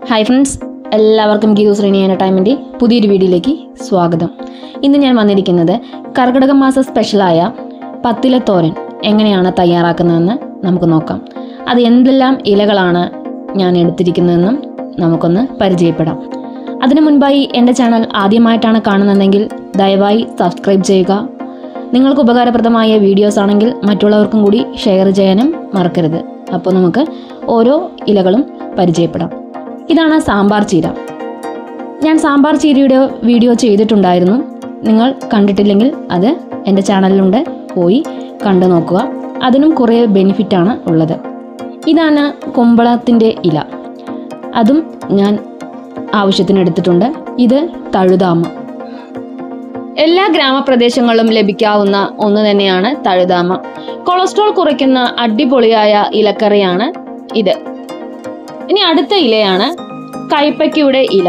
hi friends എല്ലാവർക്കും Geethu Sreeni entertainment പുതിയൊരു വീഡിയോയിലേക്ക് സ്വാഗതം ഇന്ന് ഞാൻ വന്നിരിക്കുന്നത് കർക്കിടക മാസ സ്പെഷ്യലായ പത്തില തോരൻ എങ്ങനെയാണ് തയ്യാറാക്കുന്നതെന്ന് നമുക്ക് നോക്കാം അത് എന്തെല്ലാം ഇലകളാണ് ഞാൻ എടുത്തിരിക്കുന്നതെന്നും നമുക്കൊന്ന് പരിചയപ്പെടാം അതിനു മുൻപായി എൻ്റെ ചാനൽ ആദ്യമായിട്ടാണ് കാണുന്നതെങ്കിൽ ദയവായി സബ്സ്ക്രൈബ് ചെയ്യുക നിങ്ങൾക്ക് ഉപകാരപ്രദമായ വീഡിയോസ് ആണെങ്കിൽ മറ്റുള്ളവർക്കും കൂടി ഷെയർ ചെയ്യാനും മറക്കരുത് അപ്പോൾ നമുക്ക് ഓരോ ഇലകളും പരിചയപ്പെടാം ഇതാണ് സാമ്പാർ ചീര ഞാൻ സാമ്പാർ ചീരയുടെ വീഡിയോ ചെയ്തിട്ടുണ്ടായിരുന്നു നിങ്ങൾ കണ്ടിട്ടില്ലെങ്കിൽ അത് എൻ്റെ ചാനലിലുണ്ട് പോയി കണ്ടു നോക്കുക അതിനും കുറേ ബെനിഫിറ്റാണ് ഉള്ളത് ഇതാണ് കുമ്പളത്തിൻ്റെ ഇല അതും ഞാൻ ആവശ്യത്തിന് എടുത്തിട്ടുണ്ട് ഇത് തഴുതാമ എല്ലാ ഗ്രാമപ്രദേശങ്ങളിലും ലഭിക്കാവുന്ന ഒന്ന് തന്നെയാണ് തഴുതാമ കൊളസ്ട്രോൾ കുറയ്ക്കുന്ന അടിപൊളിയായ ഇലക്കറിയാണ് ഇത് ഇനി അടുത്ത ഇലയാണ് കൈപ്പയ്ക്കയുടെ ഇല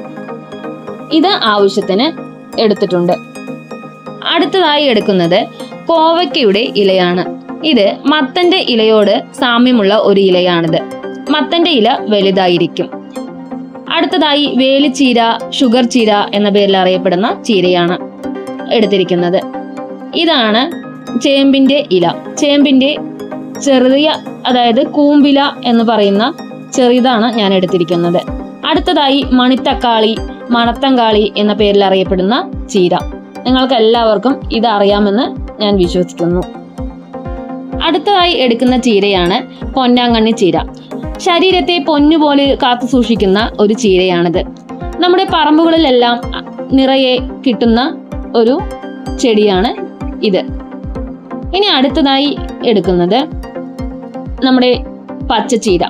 ഇത് ആവശ്യത്തിന് എടുത്തിട്ടുണ്ട് അടുത്തതായി എടുക്കുന്നത് കോവയ്ക്കയുടെ ഇലയാണ് ഇത് മത്തന്റെ ഇലയോട് സാമ്യമുള്ള ഒരു ഇലയാണിത് മത്തന്റെ ഇല വലുതായിരിക്കും അടുത്തതായി വേലിച്ചീര ഷുഗർ ചീര എന്ന പേരിൽ അറിയപ്പെടുന്ന ചീരയാണ് എടുത്തിരിക്കുന്നത് ഇതാണ് ചേമ്പിന്റെ ഇല ചേമ്പിന്റെ ചെറിയ അതായത് കൂമ്പില എന്ന് പറയുന്ന ചെറുതാണ് ഞാൻ എടുത്തിരിക്കുന്നത് അടുത്തതായി മണിത്തക്കാളി മണത്തങ്കാളി എന്ന പേരിൽ അറിയപ്പെടുന്ന ചീര നിങ്ങൾക്ക് എല്ലാവർക്കും ഇത് അറിയാമെന്ന് ഞാൻ വിശ്വസിക്കുന്നു അടുത്തതായി എടുക്കുന്ന ചീരയാണ് പൊന്നാങ്കണ്ണി ചീര ശരീരത്തെ പൊന്നുപോലെ കാത്തു സൂക്ഷിക്കുന്ന ഒരു ചീരയാണിത് നമ്മുടെ പറമ്പുകളിലെല്ലാം നിറയെ കിട്ടുന്ന ഒരു ചെടിയാണ് ഇത് ഇനി അടുത്തതായി എടുക്കുന്നത് നമ്മുടെ പച്ചച്ചീര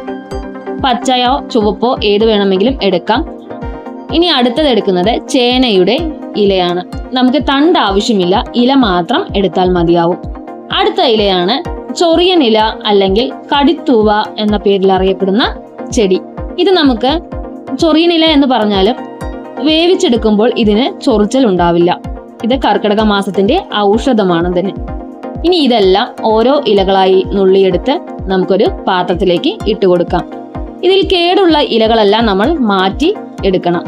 പച്ചയോ ചുവപ്പോ ഏത് വേണമെങ്കിലും എടുക്കാം ഇനി അടുത്തത് എടുക്കുന്നത് ചേനയുടെ ഇലയാണ് നമുക്ക് തണ്ട് ആവശ്യമില്ല ഇല മാത്രം എടുത്താൽ മതിയാവും അടുത്ത ഇലയാണ് ചൊറിയൻ ഇല അല്ലെങ്കിൽ കടിത്തൂവ എന്ന പേരിൽ അറിയപ്പെടുന്ന ചെടി ഇത് നമുക്ക് ചൊറിയൻ ഇല എന്ന് പറഞ്ഞാലും വേവിച്ചെടുക്കുമ്പോൾ ഇതിന് ചൊറിച്ചൽ ഉണ്ടാവില്ല ഇത് കർക്കിടക മാസത്തിന്റെ ഔഷധമാണ് ഇതിന് ഇനി ഇതെല്ലാം ഓരോ ഇലകളായി നുള്ളിയെടുത്ത് നമുക്കൊരു പാത്രത്തിലേക്ക് ഇട്ടുകൊടുക്കാം ഇതിൽ കേടുള്ള ഇലകളെല്ലാം നമ്മൾ മാറ്റി എടുക്കണം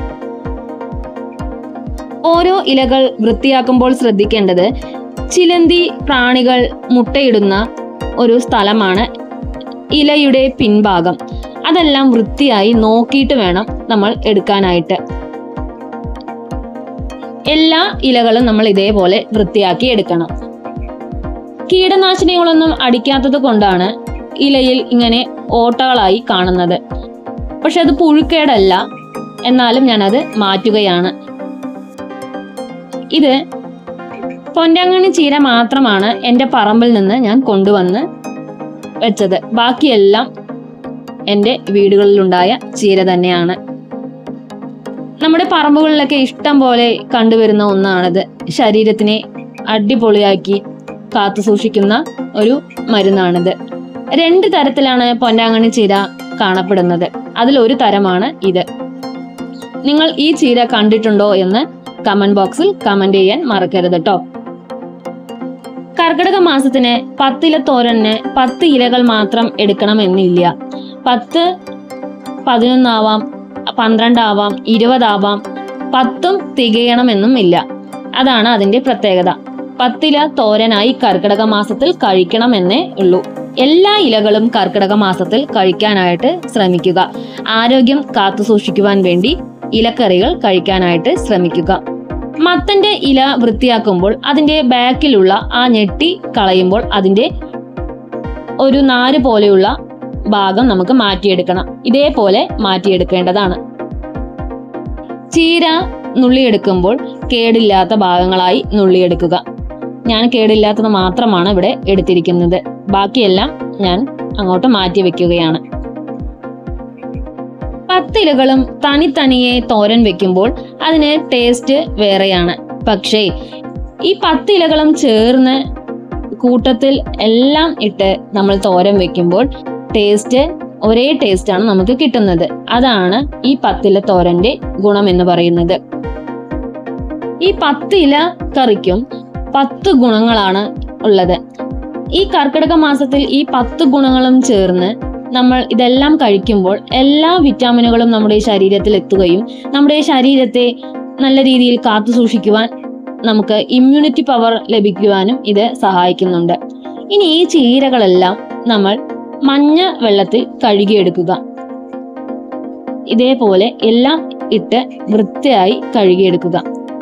ഓരോ ഇലകൾ വൃത്തിയാക്കുമ്പോൾ ശ്രദ്ധിക്കേണ്ടത് ചിലന്തി പ്രാണികൾ മുട്ടയിടുന്ന ഒരു സ്ഥലമാണ് ഇലയുടെ പിൻഭാഗം അതെല്ലാം വൃത്തിയായി നോക്കിയിട്ട് വേണം നമ്മൾ എടുക്കാനായിട്ട് എല്ലാ ഇലകളും നമ്മൾ ഇതേപോലെ വൃത്തിയാക്കി എടുക്കണം കീടനാശിനികളൊന്നും അടിക്കാത്തത് കൊണ്ടാണ് ഇലയിൽ ഇങ്ങനെ ഓട്ടകളായി കാണുന്നത് പക്ഷെ അത് പുഴുക്കേടല്ല എന്നാലും ഞാനത് മാറ്റുകയാണ് ഇത് പൊന്നാങ്കണ്ണി ചീര മാത്രമാണ് എൻ്റെ പറമ്പിൽ നിന്ന് ഞാൻ കൊണ്ടുവന്ന് വെച്ചത് ബാക്കിയെല്ലാം എൻ്റെ വീടുകളിലുണ്ടായ ചീര തന്നെയാണ് നമ്മുടെ പറമ്പുകളിലൊക്കെ ഇഷ്ടം പോലെ കണ്ടുവരുന്ന ഒന്നാണിത് ശരീരത്തിനെ അടിപൊളിയാക്കി കാത്തു സൂക്ഷിക്കുന്ന ഒരു മരുന്നാണിത് രണ്ട് തരത്തിലാണ് പൊന്നാങ്കണ്ണി ചീര കാണപ്പെടുന്നത് അതിൽ ഒരു തരമാണ് ഇത് നിങ്ങൾ ഈ ചീര കണ്ടിട്ടുണ്ടോ എന്ന് കമന്റ് ബോക്സിൽ കമന്റ് ചെയ്യാൻ മറക്കരുത് കേട്ടോ കർക്കിടക മാസത്തിന് പത്തില തോരന് പത്ത് ഇലകൾ മാത്രം എടുക്കണമെന്നില്ല പത്ത് പതിനൊന്നാവാം പന്ത്രണ്ടാവാം ഇരുപതാവാം പത്തും തികയണമെന്നും ഇല്ല അതാണ് അതിന്റെ പ്രത്യേകത പത്തില തോരനായി കർക്കിടക മാസത്തിൽ കഴിക്കണമെന്നേ ഉള്ളൂ എല്ലാ ഇലകളും കർക്കിടക മാസത്തിൽ കഴിക്കാനായിട്ട് ശ്രമിക്കുക ആരോഗ്യം കാത്തു സൂക്ഷിക്കുവാൻ വേണ്ടി ഇലക്കറികൾ കഴിക്കാനായിട്ട് ശ്രമിക്കുക മത്തന്റെ ഇല വൃത്തിയാക്കുമ്പോൾ അതിന്റെ ബാക്കിലുള്ള ആ ഞെട്ടി കളയുമ്പോൾ അതിന്റെ ഒരു നാര് പോലെയുള്ള ഭാഗം നമുക്ക് മാറ്റിയെടുക്കണം ഇതേപോലെ മാറ്റിയെടുക്കേണ്ടതാണ് ചീര നുള്ളിയെടുക്കുമ്പോൾ കേടില്ലാത്ത ഭാഗങ്ങളായി നുള്ളിയെടുക്കുക ഞാൻ കേടില്ലാത്തത് മാത്രമാണ് ഇവിടെ എടുത്തിരിക്കുന്നത് ബാക്കിയെല്ലാം ഞാൻ അങ്ങോട്ട് മാറ്റി വെക്കുകയാണ് പത്തിലകളും തനിത്തനിയെ തോരൻ വെക്കുമ്പോൾ അതിന് ടേസ്റ്റ് വേറെയാണ് പക്ഷേ ഈ പത്തിലകളും ചേർന്ന് കൂട്ടത്തിൽ എല്ലാം ഇട്ട് നമ്മൾ തോരൻ വെക്കുമ്പോൾ ടേസ്റ്റ് ഒരേ ടേസ്റ്റ് ആണ് നമുക്ക് കിട്ടുന്നത് അതാണ് ഈ പത്തില തോരന്റെ ഗുണം എന്ന് പറയുന്നത് ഈ പത്തില കറിക്കും പത്ത് ഗുണങ്ങളാണ് ഉള്ളത് ഈ കർക്കിടക മാസത്തിൽ ഈ പത്ത് ഗുണങ്ങളും ചേർന്ന് നമ്മൾ ഇതെല്ലാം കഴിക്കുമ്പോൾ എല്ലാ വിറ്റാമിനുകളും നമ്മുടെ ശരീരത്തിൽ എത്തുകയും നമ്മുടെ ശരീരത്തെ നല്ല രീതിയിൽ കാത്തു സൂക്ഷിക്കുവാൻ നമുക്ക് ഇമ്മ്യൂണിറ്റി പവർ ലഭിക്കുവാനും ഇത് സഹായിക്കുന്നുണ്ട് ഇനി ഈ ചീരകളെല്ലാം നമ്മൾ മഞ്ഞ വെള്ളത്തിൽ കഴുകിയെടുക്കുക ഇതേപോലെ എല്ലാം ഇട്ട് വൃത്തിയായി കഴുകിയെടുക്കുക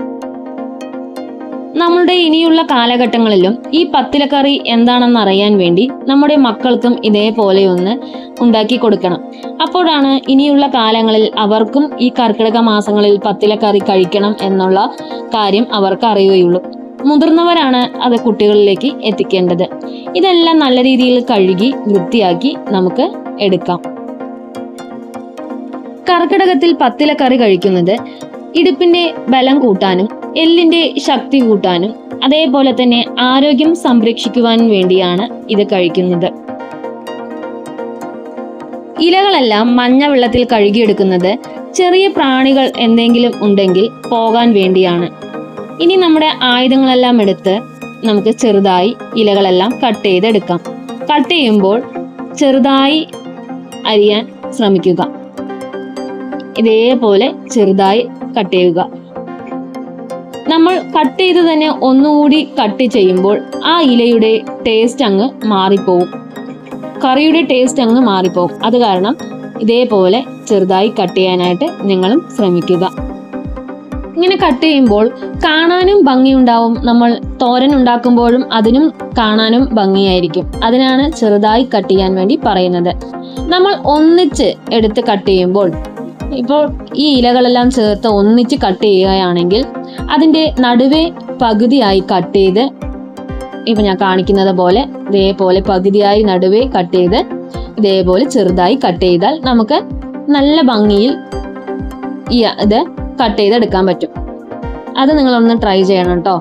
നമ്മളുടെ ഇനിയുള്ള കാലഘട്ടങ്ങളിലും ഈ പത്തിലക്കറി എന്താണെന്ന് അറിയാൻ വേണ്ടി നമ്മുടെ മക്കൾക്കും ഇതേപോലെ ഒന്ന് ഉണ്ടാക്കി കൊടുക്കണം അപ്പോഴാണ് ഇനിയുള്ള കാലങ്ങളിൽ അവർക്കും ഈ കർക്കിടക മാസങ്ങളിൽ പത്തിലക്കറി കഴിക്കണം എന്നുള്ള കാര്യം അവർക്ക് അറിയുകയുള്ളൂ മുതിർന്നവരാണ് അത് കുട്ടികളിലേക്ക് എത്തിക്കേണ്ടത് ഇതെല്ലാം നല്ല രീതിയിൽ കഴുകി വൃത്തിയാക്കി നമുക്ക് എടുക്കാം കർക്കിടകത്തിൽ പത്തിലക്കറി കഴിക്കുന്നത് ഇടുപ്പിന്റെ ബലം കൂട്ടാനും എല്ലിന്റെ ശക്തി കൂട്ടാനും അതേപോലെ തന്നെ ആരോഗ്യം സംരക്ഷിക്കുവാനും വേണ്ടിയാണ് ഇത് കഴിക്കുന്നത് ഇലകളെല്ലാം മഞ്ഞ വെള്ളത്തിൽ കഴുകിയെടുക്കുന്നത് ചെറിയ പ്രാണികൾ എന്തെങ്കിലും ഉണ്ടെങ്കിൽ പോകാൻ വേണ്ടിയാണ് ഇനി നമ്മുടെ ആയുധങ്ങളെല്ലാം എടുത്ത് നമുക്ക് ചെറുതായി ഇലകളെല്ലാം കട്ട് ചെയ്തെടുക്കാം കട്ട് ചെയ്യുമ്പോൾ ചെറുതായി അരിയാൻ ശ്രമിക്കുക ഇതേപോലെ ചെറുതായി കട്ട് ചെയ്യുക നമ്മൾ കട്ട് ചെയ്ത് തന്നെ ഒന്നുകൂടി കട്ട് ചെയ്യുമ്പോൾ ആ ഇലയുടെ ടേസ്റ്റ് അങ്ങ് മാറിപ്പോവും കറിയുടെ ടേസ്റ്റ് അങ്ങ് മാറിപ്പോവും അത് കാരണം ഇതേപോലെ ചെറുതായി കട്ട് ചെയ്യാനായിട്ട് നിങ്ങളും ശ്രമിക്കുക ഇങ്ങനെ കട്ട് ചെയ്യുമ്പോൾ കാണാനും ഭംഗിയുണ്ടാവും നമ്മൾ തോരൻ ഉണ്ടാക്കുമ്പോഴും അതിനും കാണാനും ഭംഗിയായിരിക്കും അതിനാണ് ചെറുതായി കട്ട് ചെയ്യാൻ വേണ്ടി പറയുന്നത് നമ്മൾ ഒന്നിച്ച് എടുത്ത് കട്ട് ചെയ്യുമ്പോൾ ഇപ്പോൾ ഈ ഇലകളെല്ലാം ചേർത്ത് ഒന്നിച്ച് കട്ട് ചെയ്യുകയാണെങ്കിൽ അതിൻ്റെ നടുവേ പകുതിയായി കട്ട് ചെയ്ത് ഇപ്പൊ ഞാൻ കാണിക്കുന്നത് പോലെ ഇതേപോലെ പകുതിയായി നടുവേ കട്ട് ചെയ്ത് ഇതേപോലെ ചെറുതായി കട്ട് ചെയ്താൽ നമുക്ക് നല്ല ഭംഗിയിൽ ഈ ഇത് കട്ട് ചെയ്തെടുക്കാൻ പറ്റും അത് നിങ്ങളൊന്ന് ട്രൈ ചെയ്യണം കേട്ടോ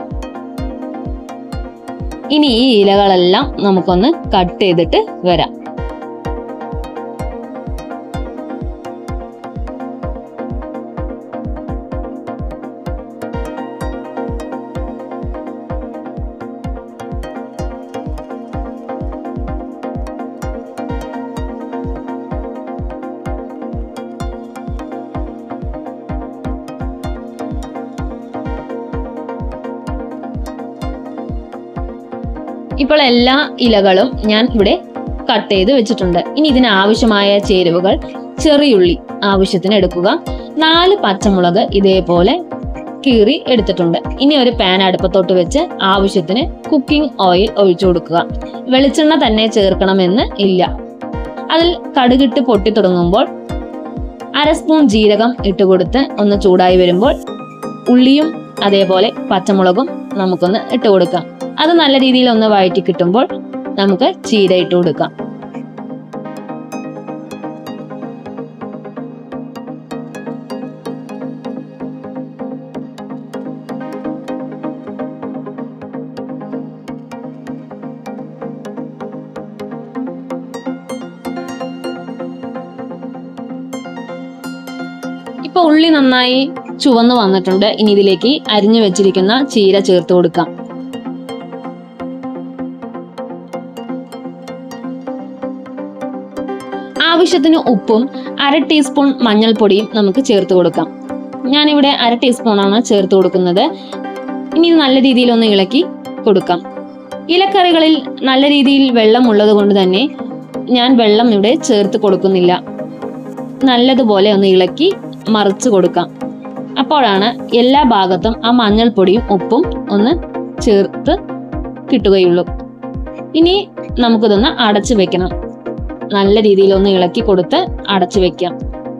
ഇനി ഈ ഇലകളെല്ലാം നമുക്കൊന്ന് കട്ട് ചെയ്തിട്ട് വരാം ഇപ്പോൾ എല്ലാ ഇലകളും ഞാൻ ഇവിടെ കട്ട് ചെയ്ത് വെച്ചിട്ടുണ്ട് ഇനി ഇതിന് ആവശ്യമായ ചേരുവകൾ ചെറിയുള്ളി ആവശ്യത്തിന് എടുക്കുക നാല് പച്ചമുളക് ഇതേപോലെ കീറി എടുത്തിട്ടുണ്ട് ഇനി ഒരു പാൻ അടുപ്പത്തോട്ട് വെച്ച് ആവശ്യത്തിന് കുക്കിംഗ് ഓയിൽ ഒഴിച്ചു കൊടുക്കുക വെളിച്ചെണ്ണ തന്നെ ചേർക്കണമെന്ന് ഇല്ല അതിൽ കടുകിട്ട് പൊട്ടി തുടങ്ങുമ്പോൾ അര സ്പൂൺ ജീരകം ഇട്ട് കൊടുത്ത് ഒന്ന് ചൂടായി വരുമ്പോൾ ഉള്ളിയും അതേപോലെ പച്ചമുളകും നമുക്കൊന്ന് ഇട്ട് കൊടുക്കാം അത് നല്ല രീതിയിൽ ഒന്ന് വഴറ്റി കിട്ടുമ്പോൾ നമുക്ക് ചീര ഇട്ട് കൊടുക്കാം ഇപ്പൊ ഉള്ളി നന്നായി ചുവന്ന് വന്നിട്ടുണ്ട് ഇനി ഇതിലേക്ക് അരിഞ്ഞു വെച്ചിരിക്കുന്ന ചീര ചേർത്ത് കൊടുക്കാം ആവശ്യത്തിന് ഉപ്പും അര ടീസ്പൂൺ മഞ്ഞൾപ്പൊടിയും നമുക്ക് ചേർത്ത് കൊടുക്കാം ഞാനിവിടെ അര ടീസ്പൂണാണ് ചേർത്ത് കൊടുക്കുന്നത് ഇനി ഇത് നല്ല രീതിയിൽ ഒന്ന് ഇളക്കി കൊടുക്കാം ഇലക്കറികളിൽ നല്ല രീതിയിൽ വെള്ളം ഉള്ളത് കൊണ്ട് തന്നെ ഞാൻ വെള്ളം ഇവിടെ ചേർത്ത് കൊടുക്കുന്നില്ല നല്ലതുപോലെ ഒന്ന് ഇളക്കി മറിച്ച് കൊടുക്കാം അപ്പോഴാണ് എല്ലാ ഭാഗത്തും ആ മഞ്ഞൾപ്പൊടിയും ഉപ്പും ഒന്ന് ചേർത്ത് കിട്ടുകയുള്ളൂ ഇനി നമുക്കിതൊന്ന് അടച്ചു വെക്കണം നല്ല രീതിയിൽ ഒന്ന് ഇളക്കി കൊടുത്ത് അടച്ചു വെക്കാം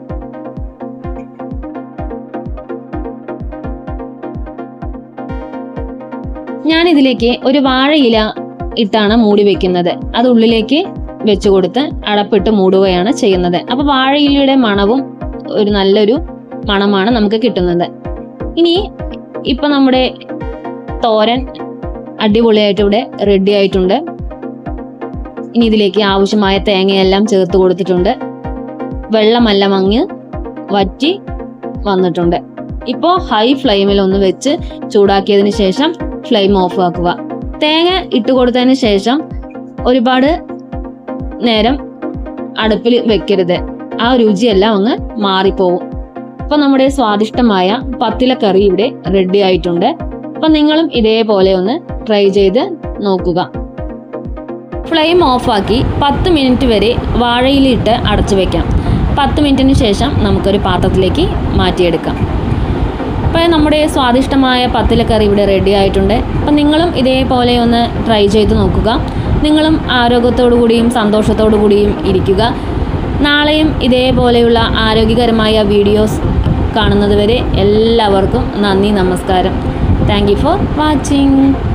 ഞാൻ ഇതിലേക്ക് ഒരു വാഴയില ഇട്ടാണ് മൂടി വെക്കുന്നത് അത് ഉള്ളിലേക്ക് വെച്ചു കൊടുത്ത് അടപ്പിട്ട് മൂടുകയാണ് ചെയ്യുന്നത് അപ്പൊ വാഴയിലയുടെ മണവും ഒരു നല്ലൊരു മണമാണ് നമുക്ക് കിട്ടുന്നത് ഇനി ഇപ്പൊ നമ്മുടെ തോരൻ അടിപൊളിയായിട്ട് ഇവിടെ റെഡി ആയിട്ടുണ്ട് ഇനി ഇതിലേക്ക് ആവശ്യമായ തേങ്ങയെല്ലാം ചേർത്ത് കൊടുത്തിട്ടുണ്ട് വെള്ളമെല്ലാം അങ്ങ് വറ്റി വന്നിട്ടുണ്ട് ഇപ്പോൾ ഹൈ ഫ്ലെയിമിൽ ഒന്ന് വെച്ച് ചൂടാക്കിയതിന് ശേഷം ഫ്ലെയിം ഓഫ് ആക്കുക തേങ്ങ ഇട്ട് കൊടുത്തതിന് ശേഷം ഒരുപാട് നേരം അടുപ്പിൽ വെക്കരുത് ആ രുചിയെല്ലാം അങ്ങ് മാറിപ്പോവും അപ്പം നമ്മുടെ സ്വാദിഷ്ടമായ പത്തിലക്കറി ഇവിടെ റെഡി ആയിട്ടുണ്ട് അപ്പം നിങ്ങളും ഇതേപോലെ ഒന്ന് ട്രൈ ചെയ്ത് നോക്കുക ഫ്ലെയിം ഓഫാക്കി പത്ത് മിനിറ്റ് വരെ വാഴയിലിട്ട് അടച്ചു വെക്കാം പത്ത് മിനിറ്റിന് ശേഷം നമുക്കൊരു പാത്രത്തിലേക്ക് മാറ്റിയെടുക്കാം അപ്പോൾ നമ്മുടെ സ്വാദിഷ്ടമായ പത്തിലക്കറി ഇവിടെ റെഡി ആയിട്ടുണ്ട് അപ്പം നിങ്ങളും ഇതേപോലെ ഒന്ന് ട്രൈ ചെയ്ത് നോക്കുക നിങ്ങളും ആരോഗ്യത്തോടു കൂടിയും സന്തോഷത്തോടു കൂടിയും ഇരിക്കുക നാളെയും ഇതേപോലെയുള്ള ആരോഗ്യകരമായ വീഡിയോസ് കാണുന്നത് വരെ എല്ലാവർക്കും നന്ദി നമസ്കാരം താങ്ക് യു ഫോർ വാച്ചിങ്